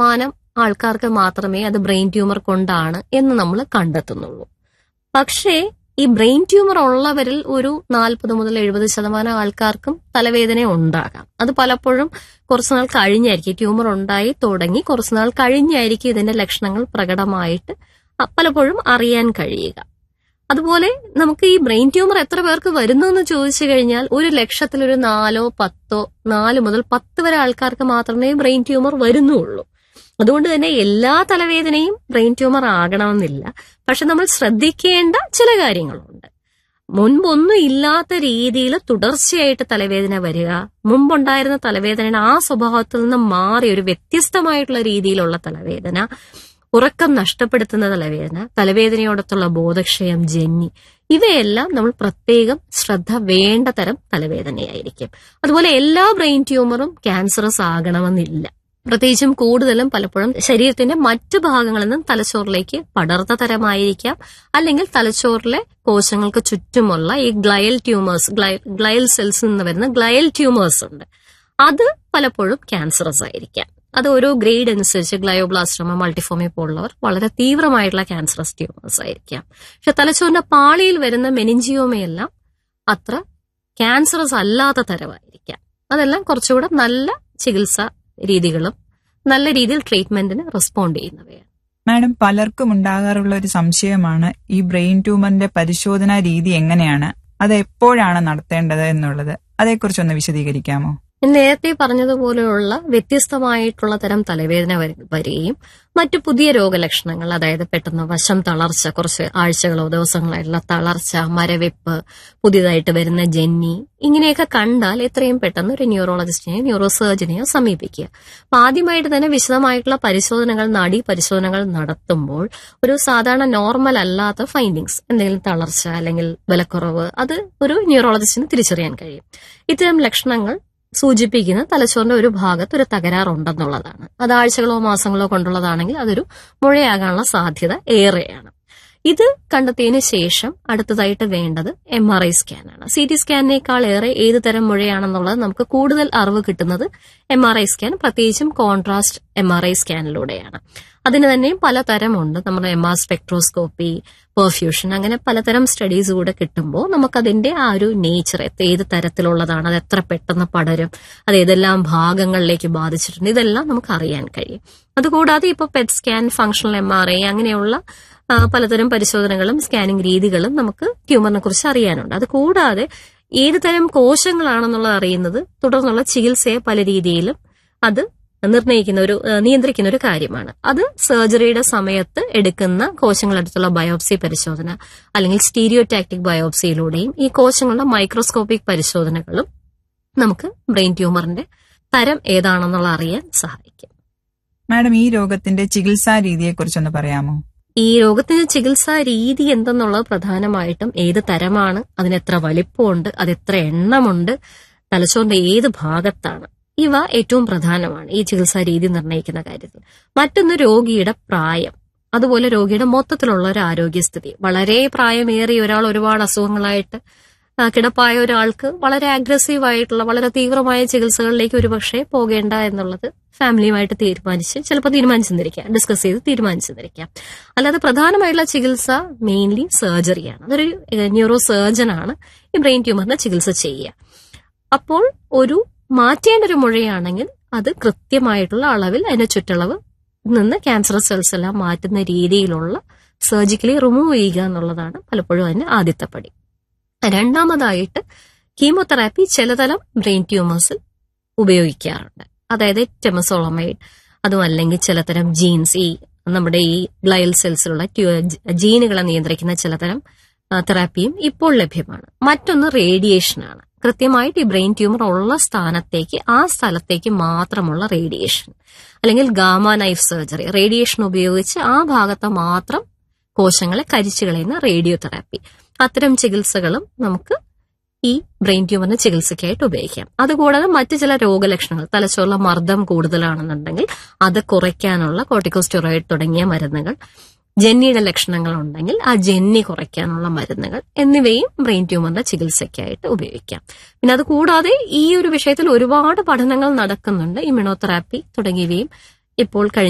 ശതമാനം ആൾക്കാർക്ക് മാത്രമേ അത് ബ്രെയിൻ ട്യൂമർ കൊണ്ടാണ് എന്ന് നമ്മൾ കണ്ടെത്തുന്നുള്ളൂ പക്ഷേ ഈ ബ്രെയിൻ ട്യൂമർ ഉള്ളവരിൽ ഒരു നാൽപ്പത് മുതൽ എഴുപത് ശതമാനം ആൾക്കാർക്കും തലവേദന ഉണ്ടാകാം അത് പലപ്പോഴും കുറച്ചുനാൾ കഴിഞ്ഞായിരിക്കും ട്യൂമർ ഉണ്ടായി തുടങ്ങി കുറച്ചുനാൾ കഴിഞ്ഞായിരിക്കും ഇതിന്റെ ലക്ഷണങ്ങൾ പ്രകടമായിട്ട് അ- പലപ്പോഴും അറിയാൻ കഴിയുക അതുപോലെ നമുക്ക് ഈ ബ്രെയിൻ ട്യൂമർ എത്ര പേർക്ക് വരുന്നു എന്ന് ചോദിച്ചു കഴിഞ്ഞാൽ ഒരു ലക്ഷത്തിൽ ഒരു നാലോ പത്തോ നാല് മുതൽ പത്ത് വരെ ആൾക്കാർക്ക് മാത്രമേ ബ്രെയിൻ ട്യൂമർ വരുന്നുള്ളൂ അതുകൊണ്ട് തന്നെ എല്ലാ തലവേദനയും ബ്രെയിൻ ട്യൂമർ ആകണമെന്നില്ല പക്ഷെ നമ്മൾ ശ്രദ്ധിക്കേണ്ട ചില കാര്യങ്ങളുണ്ട് മുൻപൊന്നും ഇല്ലാത്ത രീതിയിൽ തുടർച്ചയായിട്ട് തലവേദന വരിക മുമ്പുണ്ടായിരുന്ന തലവേദന ആ സ്വഭാവത്തിൽ നിന്ന് മാറി ഒരു വ്യത്യസ്തമായിട്ടുള്ള രീതിയിലുള്ള തലവേദന ഉറക്കം നഷ്ടപ്പെടുത്തുന്ന തലവേദന തലവേദനയോടൊത്തുള്ള ബോധക്ഷയം ജന്നി ഇവയെല്ലാം നമ്മൾ പ്രത്യേകം ശ്രദ്ധ വേണ്ട തരം തലവേദനയായിരിക്കും അതുപോലെ എല്ലാ ബ്രെയിൻ ട്യൂമറും ക്യാൻസറസ് ആകണമെന്നില്ല പ്രത്യേകിച്ചും കൂടുതലും പലപ്പോഴും ശരീരത്തിന്റെ മറ്റു ഭാഗങ്ങളിൽ നിന്നും തലച്ചോറിലേക്ക് പടർന്ന തരമായിരിക്കാം അല്ലെങ്കിൽ തലച്ചോറിലെ കോശങ്ങൾക്ക് ചുറ്റുമുള്ള ഈ ഗ്ലയൽ ട്യൂമേഴ്സ് ഗ്ലയൽ സെൽസിൽ നിന്ന് വരുന്ന ഗ്ലയൽ ട്യൂമേഴ്സ് ഉണ്ട് അത് പലപ്പോഴും ക്യാൻസറസ് ആയിരിക്കാം അത് ഓരോ ഗ്രേഡ് അനുസരിച്ച് ഗ്ലയോബ്ലാസ്റ്റോമ മൾട്ടിഫോമി പോലുള്ളവർ വളരെ തീവ്രമായിട്ടുള്ള ക്യാൻസറസ് ട്യൂമേഴ്സ് ആയിരിക്കാം പക്ഷെ തലച്ചോറിന്റെ പാളിയിൽ വരുന്ന മെനിഞ്ചിയോമയെല്ലാം അത്ര ക്യാൻസറസ് അല്ലാത്ത തരമായിരിക്കാം അതെല്ലാം കുറച്ചുകൂടെ നല്ല ചികിത്സാ രീതികളും നല്ല രീതിയിൽ ട്രീറ്റ്മെന്റിന് റെസ്പോണ്ട് ചെയ്യുന്നവയാണ് മാഡം പലർക്കും ഉണ്ടാകാറുള്ള ഒരു സംശയമാണ് ഈ ബ്രെയിൻ ട്യൂമറിന്റെ പരിശോധനാ രീതി എങ്ങനെയാണ് അത് എപ്പോഴാണ് നടത്തേണ്ടത് എന്നുള്ളത് അതേക്കുറിച്ചൊന്ന് വിശദീകരിക്കാമോ ഞാൻ നേരത്തെ പറഞ്ഞതുപോലെയുള്ള വ്യത്യസ്തമായിട്ടുള്ള തരം തലവേദന വര- വരികയും മറ്റു പുതിയ രോഗലക്ഷണങ്ങൾ അതായത് പെട്ടെന്ന് വശം തളർച്ച കുറച്ച് ആഴ്ചകളോ ദിവസങ്ങളായിട്ടുള്ള തളർച്ച മരവിപ്പ് പുതിയതായിട്ട് വരുന്ന ജന്നി ഇങ്ങനെയൊക്കെ കണ്ടാൽ എത്രയും പെട്ടെന്ന് ഒരു ന്യൂറോളജിസ്റ്റിനെയോ ന്യൂറോ സർജനെയോ സമീപിക്കുക അപ്പൊ ആദ്യമായിട്ട് തന്നെ വിശദമായിട്ടുള്ള പരിശോധനകൾ നാഡി പരിശോധനകൾ നടത്തുമ്പോൾ ഒരു സാധാരണ നോർമൽ അല്ലാത്ത ഫൈൻഡിങ്സ് എന്തെങ്കിലും തളർച്ച അല്ലെങ്കിൽ ബലക്കുറവ് അത് ഒരു ന്യൂറോളജിസ്റ്റിന് തിരിച്ചറിയാൻ കഴിയും ഇത്തരം ലക്ഷണങ്ങൾ സൂചിപ്പിക്കുന്ന തലച്ചോറിന്റെ ഒരു ഭാഗത്ത് ഒരു തകരാറുണ്ടെന്നുള്ളതാണ് അത് ആഴ്ചകളോ മാസങ്ങളോ കൊണ്ടുള്ളതാണെങ്കിൽ അതൊരു മുഴയാകാനുള്ള സാധ്യത ഏറെയാണ് ഇത് കണ്ടെത്തിയതിനു ശേഷം അടുത്തതായിട്ട് വേണ്ടത് എം ആർ ഐ സ്കാനാണ് സി ടി സ്കാനിനേക്കാൾ ഏറെ ഏത് തരം മുഴയാണെന്നുള്ളത് നമുക്ക് കൂടുതൽ അറിവ് കിട്ടുന്നത് എം ആർ ഐ സ്കാൻ പ്രത്യേകിച്ചും കോൺട്രാസ്റ്റ് എം ആർ ഐ സ്കാനിലൂടെയാണ് അതിന് തന്നെയും പലതരമുണ്ട് നമ്മുടെ എം ആർ സ്പെക്ട്രോസ്കോപ്പി പെർഫ്യൂഷൻ അങ്ങനെ പലതരം സ്റ്റഡീസ് കൂടെ കിട്ടുമ്പോൾ നമുക്കതിന്റെ ആ ഒരു നേച്ചർ ഏത് തരത്തിലുള്ളതാണ് അത് എത്ര പെട്ടെന്ന് പടരും അത് ഏതെല്ലാം ഭാഗങ്ങളിലേക്ക് ബാധിച്ചിട്ടുണ്ട് ഇതെല്ലാം നമുക്ക് അറിയാൻ കഴിയും അതുകൂടാതെ ഇപ്പോൾ PET scan functional M R I അങ്ങനെയുള്ള ആ, പലതരം പരിശോധനകളും സ്കാനിംഗ് രീതികളും നമുക്ക് ട്യൂമറിനെ കുറിച്ച് അറിയാനുണ്ട് അത് കൂടാതെ ഏത് തരം കോശങ്ങളാണെന്നുള്ളത് അറിയുന്നത് തുടർന്നുള്ള ചികിത്സയെ പല രീതിയിലും അത് നിർണ്ണയിക്കുന്ന ഒരു ആ, നിയന്ത്രിക്കുന്ന ഒരു കാര്യമാണ് അത് സർജറിയുടെ സമയത്ത് എടുക്കുന്ന കോശങ്ങളടുത്തുള്ള ബയോപ്സി പരിശോധന അല്ലെങ്കിൽ സ്റ്റീരിയോടാക്ടിക് ബയോപ്സിയിലൂടെയും ഈ കോശങ്ങളുടെ മൈക്രോസ്കോപ്പിക് പരിശോധനകളും നമുക്ക് ബ്രെയിൻ ട്യൂമറിന്റെ തരം ഏതാണെന്നുള്ള അറിയാൻ സഹായിക്കും മാഡം ഈ രോഗത്തിന്റെ ചികിത്സാ രീതിയെക്കുറിച്ചൊന്ന് പറയാമോ ഈ രോഗത്തിന് ചികിത്സാ രീതി എന്തെന്നുള്ളത് പ്രധാനമായിട്ടും ഏത് തരമാണ് അതിന് എത്ര വലിപ്പമുണ്ട് അത് എത്ര എണ്ണമുണ്ട് തലച്ചോറിന്റെ ഏത് ഭാഗത്താണ് ഇവ ഏറ്റവും പ്രധാനമാണ് ഈ ചികിത്സാ രീതി നിർണ്ണയിക്കുന്ന കാര്യത്തിൽ മറ്റൊന്ന് രോഗിയുടെ പ്രായം അതുപോലെ രോഗിയുടെ മൊത്തത്തിലുള്ള ഒരു ആരോഗ്യസ്ഥിതി വളരെ പ്രായമേറിയ ഒരാൾ ഒരുപാട് അസുഖങ്ങളായിട്ട് ആ, കിടപ്പായ ഒരാൾക്ക് വളരെ അഗ്രസീവ് ആയിട്ടുള്ള വളരെ തീവ്രമായ ചികിത്സകളിലേക്ക് ഒരുപക്ഷെ പോകേണ്ട എന്നുള്ളത് ഫാമിലിയുമായിട്ട് തീരുമാനിച്ച് ചിലപ്പോൾ തീരുമാനിച്ചെന്നിരിക്കാം ഡിസ്കസ് ചെയ്ത് തീരുമാനിച്ചെന്നിരിക്കാം അല്ലാതെ പ്രധാനമായിട്ടുള്ള ചികിത്സ മെയിൻലി സർജറിയാണ് അതൊരു ന്യൂറോ സർജനാണ് ഈ ബ്രെയിൻ ട്യൂമറിന്റെ ചികിത്സ ചെയ്യുക അപ്പോൾ ഒരു മാറ്റേണ്ട ഒരു മുഴയാണെങ്കിൽ അത് കൃത്യമായിട്ടുള്ള അളവിൽ അതിന്റെ ചുറ്റളവ് നിന്ന് ക്യാൻസർ സെൽസ് എല്ലാം മാറ്റുന്ന രീതിയിലുള്ള സർജിക്കലി റിമൂവ് ചെയ്യുക എന്നുള്ളതാണ് പലപ്പോഴും അതിന്റെ ആദ്യത്തെ പടി രണ്ടാമതായിട്ട് കീമോതെറാപ്പി ചിലതരം ബ്രെയിൻ ട്യൂമേഴ്സിൽ ഉപയോഗിക്കാറുണ്ട് അതായത് ടെമസോളമൈഡ് അതും അല്ലെങ്കിൽ ചിലതരം ജീൻസ് ഈ നമ്മുടെ ഈ ഗ്ലയൽ സെൽസിലുള്ള ജീനുകളെ നിയന്ത്രിക്കുന്ന ചിലതരം ആ, തെറാപ്പിയും ഇപ്പോൾ ലഭ്യമാണ് മറ്റൊന്ന് റേഡിയേഷനാണ് കൃത്യമായിട്ട് ഈ ബ്രെയിൻ ട്യൂമർ ഉള്ള സ്ഥാനത്തേക്ക് ആ സ്ഥലത്തേക്ക് മാത്രമുള്ള റേഡിയേഷൻ അല്ലെങ്കിൽ ഗാമ നൈഫ് സർജറി റേഡിയേഷൻ ഉപയോഗിച്ച് ആ ഭാഗത്ത് മാത്രം കോശങ്ങളെ കരിച്ചു കളയുന്ന റേഡിയോ തെറാപ്പി അത്തരം ചികിത്സകളും നമുക്ക് ഈ ബ്രെയിൻ ട്യൂമറിന് ചികിത്സയ്ക്കായിട്ട് ഉപയോഗിക്കാം അതുകൂടാതെ മറ്റു ചില രോഗലക്ഷണങ്ങൾ തലച്ചോറിലെ മർദ്ദം കൂടുതലാണെന്നുണ്ടെങ്കിൽ അത് കുറയ്ക്കാനുള്ള കോർട്ടിക്കോസ്റ്റെറോയിഡ് തുടങ്ങിയ മരുന്നുകൾ ജെന്നിയുടെ ലക്ഷണങ്ങൾ ഉണ്ടെങ്കിൽ ആ ജെന്നി കുറയ്ക്കാനുള്ള മരുന്നുകൾ എന്നിവയും ബ്രെയിൻ ട്യൂമറിന്റെ ചികിത്സയ്ക്കായിട്ട് ഉപയോഗിക്കാം പിന്നെ അത് കൂടാതെ ഈ ഒരു വിഷയത്തിൽ ഒരുപാട് പഠനങ്ങൾ നടക്കുന്നുണ്ട് ഇമ്മ്യൂണോതെറാപ്പി തുടങ്ങിയവയും ഇപ്പോൾ കഴിഞ്ഞ